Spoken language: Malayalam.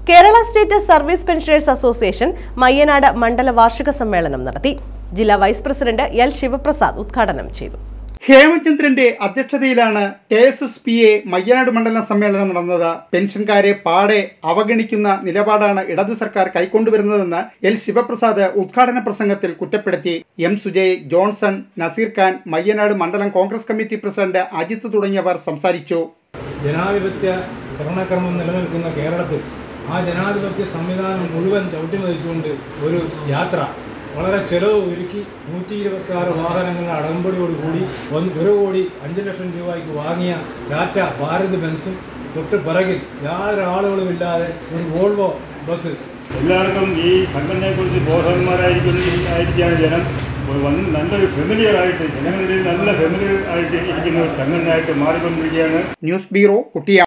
Kerala state service pensioners association Mayyanad മണ്ഡല വാർഷിക സമ്മേളനം നടത്തി ജില്ലാ വൈസ് പ്രസിഡന്റ് എൽ ശിവപ്രസാദ് ഉദ്ഘാടനം ചെയ്തു ഹേമചന്ദ്രന്റെ അധ്യക്ഷതയിലാണ് K S S P A Mayyanad മണ്ഡലം സമ്മേളനം നടന്നത് പെൻഷൻകാരെ പാടെ അവഗണിക്കുന്ന നിലപാടാണ് ഇടതു സർക്കാർ കൈക്കൊണ്ടുവരുന്നതെന്ന് എൽ ശിവപ്രസാദ് ഉദ്ഘാടന പ്രസംഗത്തിൽ കുറ്റപ്പെടുത്തി എം സുജയ് ജോൺസൺ നസീർ ഖാൻ മയ്യനാട് മണ്ഡലം കോൺഗ്രസ് കമ്മിറ്റി പ്രസിഡന്റ് അജിത്ത് തുടങ്ങിയവർ സംസാരിച്ചു ജനാധിപത്യ ഭരണക്രമം നിലനിൽക്കുന്ന കേരളത്തിൽ ആ ജനാധിപത്യ സംവിധാനം മുഴുവൻ ചവിട്ടിമതിച്ചുകൊണ്ട് ഒരു യാത്ര വളരെ ചെലവ് ഒരുക്കി നൂറ്റി ഇരുപത്തി ആറ് വാഹനങ്ങളുടെ അടമ്പടിയോടുകൂടി ഒന്ന് ഒരു കോടി അഞ്ച് ലക്ഷം രൂപയ്ക്ക് വാങ്ങിയ ടാറ്റ ഭാരത് ബെൻസും തൊട്ട് പിറകിൽ യാതൊരു ആളുകളുമില്ലാതെ ഒരു വോൾവോ ബസ് എല്ലാവർക്കും ഈ സംഘടനയെക്കുറിച്ച് ബോധവാന്മാരായിരിക്കുന്ന ജനം വന്ന് നല്ലൊരു ഫെമിലിയർ ആയിട്ട് ജനങ്ങളുടെ നല്ല ഫെമിലിയർ ആയിട്ട് ഇരിക്കുന്ന ഒരു സംഘടനയായിട്ട് മാറിക്കൊണ്ടിരിക്കുകയാണ് ന്യൂസ് ബ്യൂറോ കുട്ടിയ